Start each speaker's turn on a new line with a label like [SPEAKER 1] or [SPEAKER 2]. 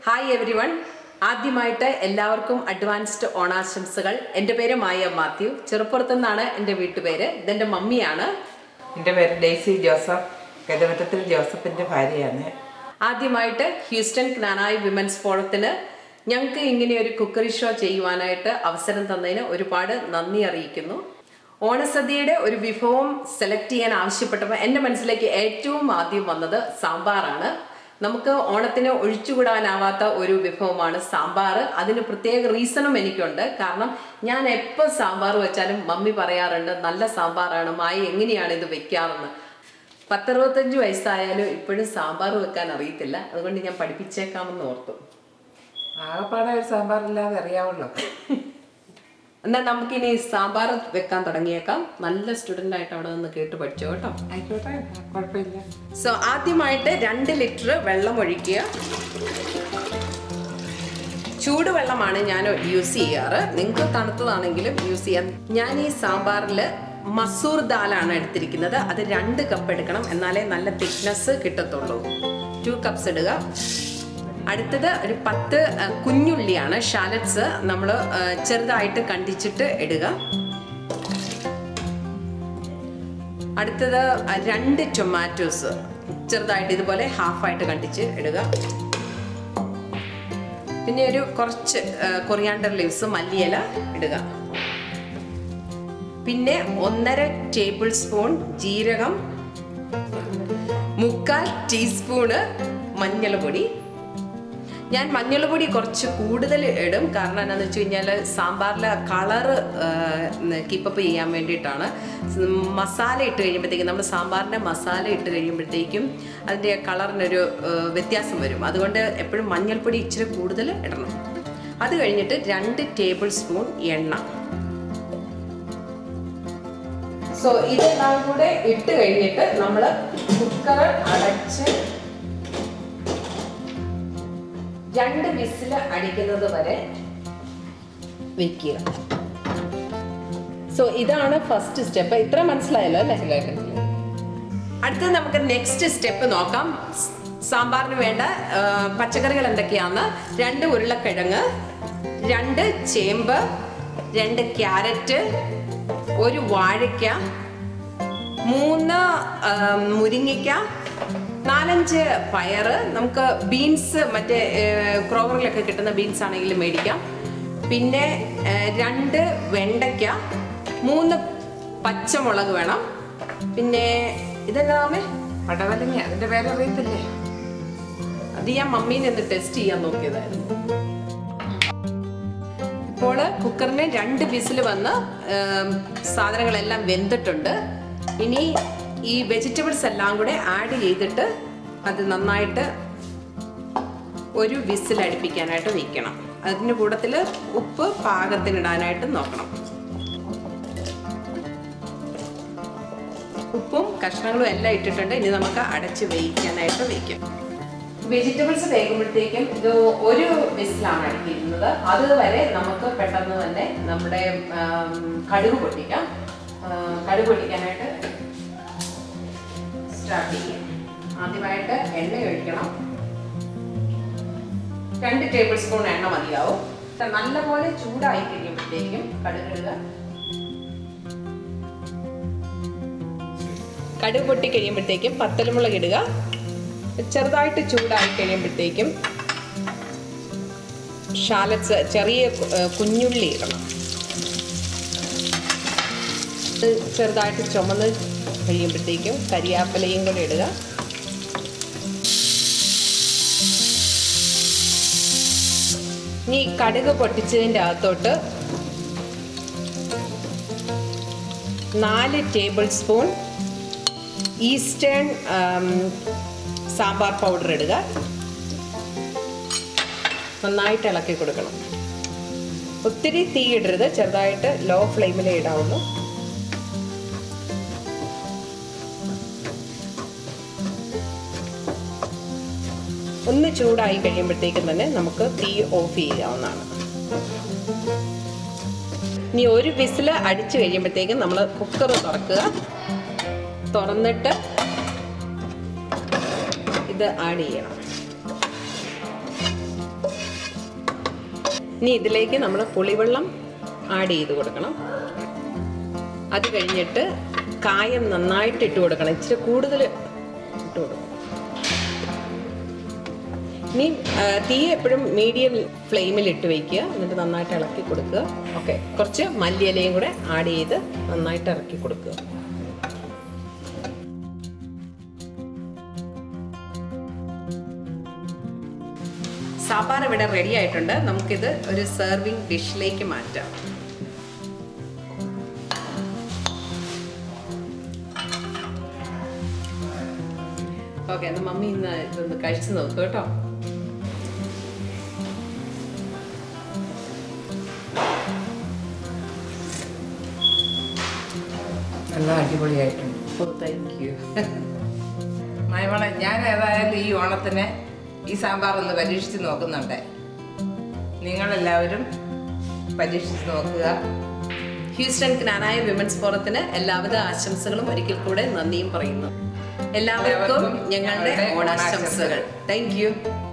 [SPEAKER 1] hi every one ആദ്യമായിട്ട് എല്ലാവർക്കും advanced ഓണാശംസകൾ എൻ്റെ പേര് മായ മാത്യു ചെറുപ്പുറത്തു നിന്നാണ് എൻ്റെ വീട്ടുപേര് ഇതെൻ്റെ മമ്മിയാണ്
[SPEAKER 2] എൻ്റെ പേര് ഡെയ്സി ജോസഫ് ഗതമറ്റത്തിൽ ജോസഫിൻ്റെ ഭാര്യയാണ്
[SPEAKER 1] ആദ്യമായിട്ട് ഹ്യൂസ്റ്റൺ ജ്ഞാനായി വിമൻസ് ഫോറത്തിന് ഞങ്ങൾക്ക് ഇങ്ങനെ ഒരു കുക്കറി ഷോ ചെയ്യുവാനായിട്ട് അവസരം തന്നതിന് ഒരുപാട് നന്ദി അറിയിക്കുന്നു ഓണസദ്യയുടെ ഒരു വിഭവം സെലക്ട് ചെയ്യാൻ ആവശ്യപ്പെട്ടപ്പോൾ എൻ്റെ മനസ്സിലേക്ക് ഏറ്റവും ആദ്യം വന്നത് സാമ്പാറാണ് നമുക്ക് ഓണത്തിന് ഒഴിച്ചുകൂടാനാവാത്ത ഒരു വിഭവമാണ് സാമ്പാർ അതിന് പ്രത്യേക റീസണും എനിക്കുണ്ട് കാരണം ഞാൻ എപ്പോൾ സാമ്പാർ വെച്ചാലും മമ്മി പറയാറുണ്ട് നല്ല സാമ്പാറാണ് മായി എങ്ങനെയാണ് ഇത് വെക്കാറെന്ന് പത്തറുപത്തഞ്ച് വയസ്സായാലും ഇപ്പോഴും സാമ്പാർ വെക്കാൻ അറിയത്തില്ല അതുകൊണ്ട് ഞാൻ പഠിപ്പിച്ചേക്കാമെന്ന് ഓർത്തു
[SPEAKER 2] ആകപ്പാടെ ഒരു സാമ്പാറില്ലാതെ അറിയാവുള്ളൂ
[SPEAKER 1] എന്നാൽ നമുക്കിനി സാമ്പാർ വെക്കാൻ തുടങ്ങിയേക്കാം നല്ല സ്റ്റുഡൻ്റ് ആയിട്ട് അവിടെ നിന്ന് കേട്ട് പഠിച്ചോ കേട്ടോ
[SPEAKER 2] ആയിക്കോട്ടെ കുഴപ്പമില്ല
[SPEAKER 1] സോ ആദ്യമായിട്ട് രണ്ട് ലിറ്റർ വെള്ളം ഒഴിക്കുക ചൂടുവെള്ളമാണ് ഞാൻ യൂസ് ചെയ്യാറ് നിങ്ങൾക്ക് തണുത്തതാണെങ്കിലും യൂസ് ചെയ്യാം ഞാൻ ഈ സാമ്പാറിൽ മസൂർ ദാലാണ് എടുത്തിരിക്കുന്നത് അത് രണ്ട് കപ്പ് എടുക്കണം എന്നാലേ നല്ല തിക്നെസ് കിട്ടത്തുള്ളൂ ടു കപ്സ് ഇടുക അടുത്തത് ഒരു പത്ത് ആ, കുഞ്ഞുള്ളിയാണ് ഷാലറ്റ്സ് നമ്മൾ ചെറുതായിട്ട് കണ്ടിച്ചിട്ട് ഇടുക അടുത്തത് ആ, രണ്ട് ടൊമാറ്റോസ് ചെറുതായിട്ട് ഇതുപോലെ ഹാഫായിട്ട് കണ്ടിച്ച് ഇടുക പിന്നെ ഒരു കുറച്ച് കൊറിയാണ്ടർ ലീവ്സ് മല്ലിയില ഇടുക പിന്നെ ഒന്നര ടേബിൾ സ്പൂൺ ജീരകം മുക്കാൽ ടീസ്പൂണ് മഞ്ഞൾപ്പൊടി ഞാൻ മഞ്ഞൾപ്പൊടി കുറച്ച് കൂടുതൽ ഇടും കാരണം എന്താണെന്ന് വെച്ച് കഴിഞ്ഞാൽ സാമ്പാറിലെ കളറ് കീപ്പപ്പ് ചെയ്യാൻ വേണ്ടിയിട്ടാണ് മസാല ഇട്ട് കഴിയുമ്പോഴത്തേക്കും നമ്മൾ സാമ്പാറിൻ്റെ മസാല ഇട്ട് കഴിയുമ്പോഴത്തേക്കും അതിൻ്റെ കളറിനൊരു ആ, വ്യത്യാസം വരും അതുകൊണ്ട് എപ്പോഴും മഞ്ഞൾപ്പൊടി ഇച്ചിരി കൂടുതൽ ഇടണം അത് കഴിഞ്ഞിട്ട് രണ്ട് ടേബിൾ സ്പൂൺ എണ്ണ സോ ഇതെല്ലാം കൂടെ ഇട്ട് കഴിഞ്ഞിട്ട് നമ്മൾ കുക്കർ അടച്ച് രണ്ട് വിസിൽ അടിക്കുന്നത് വരെ വെക്കുക സോ ഇതാണ് ഫസ്റ്റ് സ്റ്റെപ്പ് ഇത്ര മനസ്സിലായല്ലോ അല്ലേ അടുത്തത് നമുക്ക് നെക്സ്റ്റ് സ്റ്റെപ്പ് നോക്കാം സ് സാമ്പാറിന് വേണ്ട ആ, പച്ചക്കറികൾ എന്തൊക്കെയാന്ന് രണ്ട് ഉരുളക്കിഴങ്ങ് രണ്ട് ചേമ്പ് രണ്ട് ക്യാരറ്റ് ഒരു വാഴയ്ക്ക മൂന്ന് ആ, മുരിങ്ങയ്ക്ക നാലഞ്ച് പയറ് നമുക്ക് ബീൻസ് മറ്റേ ക്രോവറിലൊക്കെ കിട്ടുന്ന ബീൻസ് ആണെങ്കിലും മേടിക്കാം പിന്നെ ആ, രണ്ട് വെണ്ടയ്ക്ക മൂന്ന് പച്ചമുളക് വേണം പിന്നെ ഇതെന്താമേ
[SPEAKER 2] പടവലങ്ങ അതിൻ്റെ പേര് അറിയത്തില്ലേ
[SPEAKER 1] അത് ഞാൻ മമ്മീനെ ഒന്ന് ടെസ്റ്റ് ചെയ്യാൻ നോക്കിയതായിരുന്നു ഇപ്പോൾ കുക്കറിന് രണ്ട് വിസിൽ വന്ന് ഉം, സാധനങ്ങളെല്ലാം വെന്തിട്ടുണ്ട് ഇനി ഈ വെജിറ്റബിൾസ് എല്ലാം കൂടെ ആഡ് ചെയ്തിട്ട് അത് നന്നായിട്ട് ഒരു വിസിൽ അടുപ്പിക്കാനായിട്ട് വെക്കണം അതിന് കൂട്ടത്തിൽ ഉപ്പ് പാകത്തിനിടാനായിട്ട് നോക്കണം ഉപ്പും കഷ്ണങ്ങളും എല്ലാം ഇട്ടിട്ടുണ്ട് ഇനി നമുക്ക് അടച്ച് വേവിക്കാനായിട്ട് വയ്ക്കാം വെജിറ്റബിൾസ് വേകുമ്പോഴത്തേക്കും ഇത് ഒരു വിസിലാണ് അടിക്കുന്നത് അതുവരെ നമുക്ക് പെട്ടെന്ന് തന്നെ നമ്മുടെ ആം, കടുക് പൊട്ടിക്കാം ആ, കടുക് പൊട്ടിക്കാനായിട്ട് സ്റ്റാർട്ട് ചെയ്യാം ആദ്യമായിട്ട് എണ്ണ ഒഴിക്കണം രണ്ട് ടേബിൾ സ്പൂൺ എണ്ണ മതിയാവും നല്ലപോലെ ചൂടായി കഴിയുമ്പോഴത്തേക്കും കടുക് ഇടുക കടുക് പൊട്ടി കഴിയുമ്പോഴത്തേക്കും പത്തലമുളക് ഇടുക ചെറുതായിട്ട് ചൂടായി കഴിയുമ്പോഴത്തേക്കും ഷാലറ്റ്സ് ചെറിയ ഏർ, കുഞ്ഞുള്ളി ഇടണം ഇത് ചെറുതായിട്ട് ചുമന്ന് കഴിയുമ്പോഴത്തേക്കും കരിയാപ്പിലയും കൂടെ ഇടുക ഇനി ഈ കടുക് പൊട്ടിച്ചതിൻ്റെ അകത്തോട്ട് നാല് ടേബിൾ സ്പൂൺ ഈസ്റ്റേൺ ആം, സാമ്പാർ പൗഡർ ഇടുക നന്നായിട്ട് ഇളക്കി കൊടുക്കണം ഒത്തിരി തീ ഇടരുത് ചെറുതായിട്ട് ലോ ഫ്ലെയിമിലേ ഇടാവുള്ളൂ ഒന്ന് ചൂടായി കഴിയുമ്പോഴത്തേക്കും തന്നെ നമുക്ക് തീ ഓഫ് ചെയ്യാവുന്നതാണ് ഇനി ഒരു വിസിൽ അടിച്ചു കഴിയുമ്പോഴത്തേക്കും നമ്മൾ കുക്കർ തുറക്കുക തുറന്നിട്ട് ഇത് ആഡ് ചെയ്യണം ഇനി ഇതിലേക്ക് നമ്മൾ പുളിവെള്ളം ആഡ് ചെയ്ത് കൊടുക്കണം അത് കഴിഞ്ഞിട്ട് കായം നന്നായിട്ട് ഇട്ട് കൊടുക്കണം ഇച്ചിരി കൂടുതൽ ഇട്ട് കൊടുക്കണം ഇനി ആ, തീ എപ്പോഴും മീഡിയം ഫ്ലെയിമിൽ ഇട്ട് വയ്ക്കുക എന്നിട്ട് നന്നായിട്ട് ഇളക്കി കൊടുക്കുക ഓക്കെ കുറച്ച് മല്ലിയിലയും കൂടെ ആഡ് ചെയ്ത് നന്നായിട്ട് ഇറക്കി കൊടുക്കുക സാമ്പാർ ഇവിടെ റെഡി ആയിട്ടുണ്ട് നമുക്കിത് ഒരു സെർവിങ് ഡിഷിലേക്ക് മാറ്റാം ഓക്കെ എന്നാൽ മമ്മി ഇന്ന് ഇതൊന്ന് കഴിച്ചു നോക്കൂ കേട്ടോ
[SPEAKER 2] നല്ല അടിപൊളിയായിട്ടുണ്ട്
[SPEAKER 1] ഓ താങ്ക് യു
[SPEAKER 2] മയമണ ഞാൻ ഏതായാലും ഈ ഓണത്തിന് ഈ സാമ്പാർ ഒന്ന് പരീക്ഷിച്ച് നോക്കുന്നുണ്ട് നിങ്ങളെല്ലാവരും പരീക്ഷിച്ച് നോക്കുക
[SPEAKER 1] ഹ്യൂസ്റ്റൺ ജ്ഞാനായ വിമൻസ് ഫോറത്തിന് എല്ലാവിധ ആശംസകളും ഒരിക്കൽ കൂടെ നന്ദിയും പറയുന്നു എല്ലാവർക്കും
[SPEAKER 2] എല്ലാവർക്കും
[SPEAKER 1] ഞങ്ങളുടെ
[SPEAKER 2] ഞങ്ങളുടെ
[SPEAKER 1] ഓണാശംസകൾ താങ്ക് യു